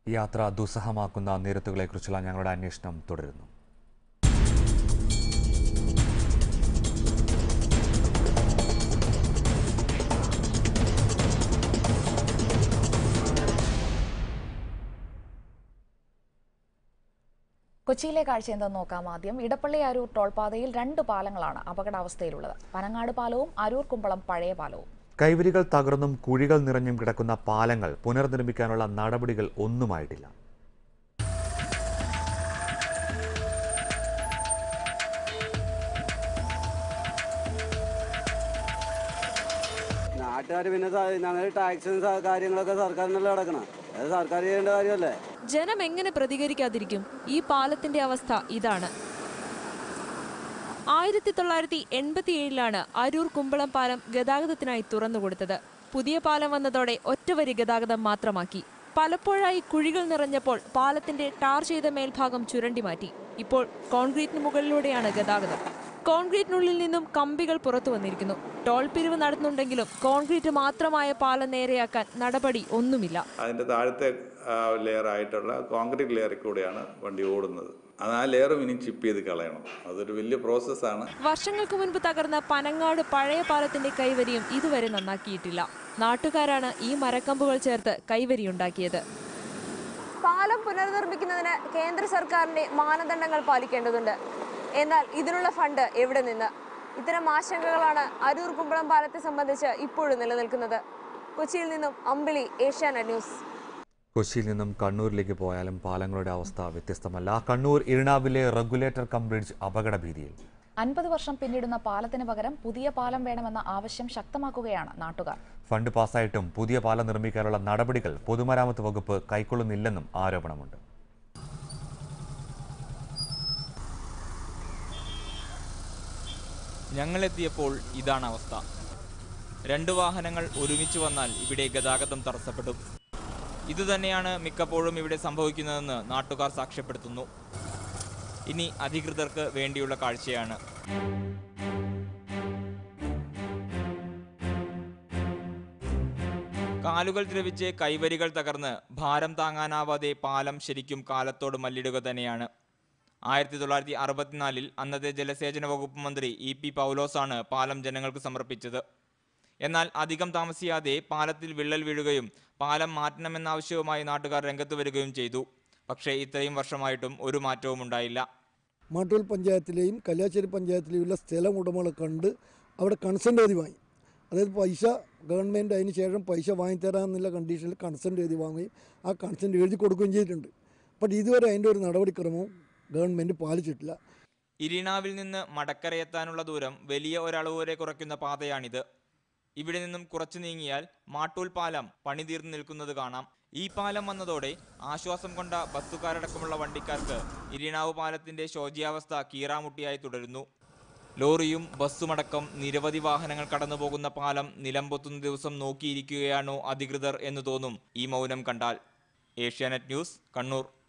യാത്ര ദുസ്സഹമാക്കുന്ന നിരത്തുകളെക്കുറിച്ചുള്ള ഞങ്ങളുടെ അന്വേഷണം തുടരുന്നു കൊച്ചിയിലെ കാഴ്ച എന്തെന്ന് നോക്കാം ആദ്യം ഇടപ്പള്ളി അരൂർ ടോൾ പാതയിൽ രണ്ട് പാലങ്ങളാണ് അപകടാവസ്ഥയിലുള്ളത് പനങ്ങാട് പാലവും അരൂർ കുമ്പളം പഴയ പാലവും കൈവരികൾ തകർന്നും കുഴികൾ നിറഞ്ഞും കിടക്കുന്ന പാലങ്ങൾ പുനർനിർമ്മിക്കാനുള്ള നടപടികൾ ഒന്നുമായിട്ടില്ല നാട്ടുകാർ പിന്നെ ഞങ്ങൾ ടാക്സും സ- കാര്യങ്ങളൊക്കെ സർക്കാരിനല്ലേ അടക്കണം അത് സർക്കാർ ചെയ്യേണ്ട കാര്യമല്ലേ ജനം എങ്ങനെ പ്രതികരിക്കാതിരിക്കും ഈ പാലത്തിന്റെ അവസ്ഥ ഇതാണ് ആയിരത്തി തൊള്ളായിരത്തി എൺപത്തിയേഴിലാണ് അരൂർ കുമ്പളം പാലം ഗതാഗതത്തിനായി തുറന്നുകൊടുത്തത് പുതിയ പാലം വന്നതോടെ ഒറ്റവരി ഗതാഗതം മാത്രമാക്കി പലപ്പോഴായി കുഴികൾ നിറഞ്ഞപ്പോൾ പാലത്തിന്റെ ടാർ ചെയ്ത മേൽഭാഗം ചുരണ്ടി മാറ്റി ഇപ്പോൾ കോൺക്രീറ്റിന് മുകളിലൂടെയാണ് ഗതാഗതം കോൺക്രീറ്റിനുള്ളിൽ നിന്നും കമ്പികൾ പുറത്തു വന്നിരിക്കുന്നു ടോൾ പിരിവ് നടന്നുണ്ടെങ്കിലും കോൺക്രീറ്റ് മാത്രമായ പാലം നേരെയാക്കാൻ നടപടി ഒന്നുമില്ല അതിൻ്റെ താഴത്തെ ലെയർ ആയിട്ടുള്ള കോൺക്രീറ്റ് ലെയറിൽ കൂടെയാണ് വണ്ടി ഓടുന്നത് അത് ആ ലെയറും ഇനി ചിപ്പ് ചെയ്ത് കളയണം അതൊരു വലിയ പ്രോസസ്സാണ് വർഷങ്ങൾക്ക് മുൻപ് തകർന്ന പനങ്ങാട് പഴയ പാലത്തിന്റെ കൈവരിയും ഇതുവരെ നന്നാക്കിയിട്ടില്ല നാട്ടുകാരാണ് ഈ മരക്കമ്പുകൾ ചേർത്ത് കൈവരിയുണ്ടാക്കിയത് പാലം പുനർനിർമ്മിക്കുന്നതിന് കേന്ദ്ര സർക്കാരിന്റെ മാനദണ്ഡങ്ങൾ പാലിക്കേണ്ടതുണ്ട് എന്നാൽ ഇതിനുള്ള ഫണ്ട് എവിടെ നിന്ന് ഇത്തരം ആശങ്കകളാണ് അരൂർ കുമ്പളം പാലത്തെ സംബന്ധിച്ച് ഇപ്പോഴും നിലനിൽക്കുന്നത് കൊച്ചിയിൽ നിന്നും അമ്പിളി ഏഷ്യാനെറ്റ് ന്യൂസ് കൊച്ചിയിൽ നിന്നും കണ്ണൂരിലേക്ക് പോയാലും പാലങ്ങളുടെ അവസ്ഥ വ്യത്യസ്തമല്ല കണ്ണൂർ ഇരിണാവിലെ റെഗുലേറ്റർ കം ബ്രിഡ്ജ് അപകട ഭീതിയിൽ അൻപത് വർഷം പിന്നിടുന്ന പാലത്തിന് പകരം പുതിയ പാലം വേണമെന്ന ആവശ്യം ശക്തമാക്കുകയാണ് നാട്ടുകാർ ഫണ്ട് പാസ്സായിട്ടും പുതിയ പാലം നിർമ്മിക്കാനുള്ള നടപടികൾ പൊതുമരാമത്ത് വകുപ്പ് കൈക്കൊള്ളുന്നില്ലെന്നും ആരോപണമുണ്ട് ഞങ്ങളെത്തിയപ്പോൾ ഇതാണ് അവസ്ഥ രണ്ട് വാഹനങ്ങൾ ഒരുമിച്ച് വന്നാൽ ഇവിടെ ഗതാഗതം തടസ്സപ്പെടും ഇതുതന്നെയാണ് മിക്കപ്പോഴും ഇവിടെ സംഭവിക്കുന്നതെന്ന് നാട്ടുകാർ സാക്ഷ്യപ്പെടുത്തുന്നു ഇനി അധികൃതർക്ക് വേണ്ടിയുള്ള കാഴ്ചയാണ് കാലുകൾ ദ്രവിച്ച് കൈവരികൾ തകർന്ന് ഭാരം താങ്ങാനാവാതെ പാലം ശരിക്കും കാലത്തോട് മല്ലിടുക തന്നെയാണ് ആയിരത്തി തൊള്ളായിരത്തി അറുപത്തിനാലിൽ അന്നത്തെ ജലസേചന വകുപ്പ് മന്ത്രി ഇ പി പൗലോസാണ് പാലം ജനങ്ങൾക്ക് സമർപ്പിച്ചത് എന്നാൽ അധികം താമസിയാതെ പാലത്തിൽ വിള്ളൽ വീഴുകയും പാലം മാറ്റണമെന്ന ആവശ്യവുമായി നാട്ടുകാർ രംഗത്ത് വരികയും ചെയ്തു പക്ഷേ ഇത്രയും വർഷമായിട്ടും ഒരു മാറ്റവും ഉണ്ടായില്ല മാട്ടൂൽ പഞ്ചായത്തിലെയും കല്യാശ്ശേരി പഞ്ചായത്തിലെയുള്ള സ്ഥലം ഉടമകളെ കണ്ട് അവിടെ കൺസെൻ്റ് എഴുതി വാങ്ങി അതായത് പൈസ ഗവൺമെൻറ് അതിന് ശേഷം പൈസ വാങ്ങിത്തരാമെന്നുള്ള കണ്ടീഷനിൽ കൺസെൻ്റ് എഴുതി വാങ്ങുകയും ആ കൺസെൻ്റ് എഴുതി കൊടുക്കുകയും ചെയ്തിട്ടുണ്ട് ബട്ട് ഇതുവരെ അതിൻ്റെ ഒരു നടപടിക്രമവും ഗവൺമെൻറ് പാലിച്ചിട്ടില്ല ഇരിണാവിൽ നിന്ന് മടക്കരയെത്താനുള്ള ദൂരം വലിയ ഒരളവ് വരെ കുറയ്ക്കുന്ന പാതയാണിത് ഇവിടെ നിന്നും കുറച്ചു നീങ്ങിയാൽ മാട്ടൂൽ പാലം പണിതീർന്നു നിൽക്കുന്നത് കാണാം ഈ പാലം വന്നതോടെ ആശ്വാസം കൊണ്ട ബസ്സുകാരടക്കമുള്ള വണ്ടിക്കാർക്ക് ഇരിണാവ് പാലത്തിന്റെ ശോച്യാവസ്ഥ കീറാമുട്ടിയായി തുടരുന്നു ലോറിയും ബസ്സുമടക്കം നിരവധി വാഹനങ്ങൾ കടന്നുപോകുന്ന പാലം നിലംപൊത്തുന്ന ദിവസം നോക്കിയിരിക്കുകയാണോ അധികൃതർ എന്ന് തോന്നും ഈ മൗനം കണ്ടാൽ ഏഷ്യാനെറ്റ് ന്യൂസ് കണ്ണൂർ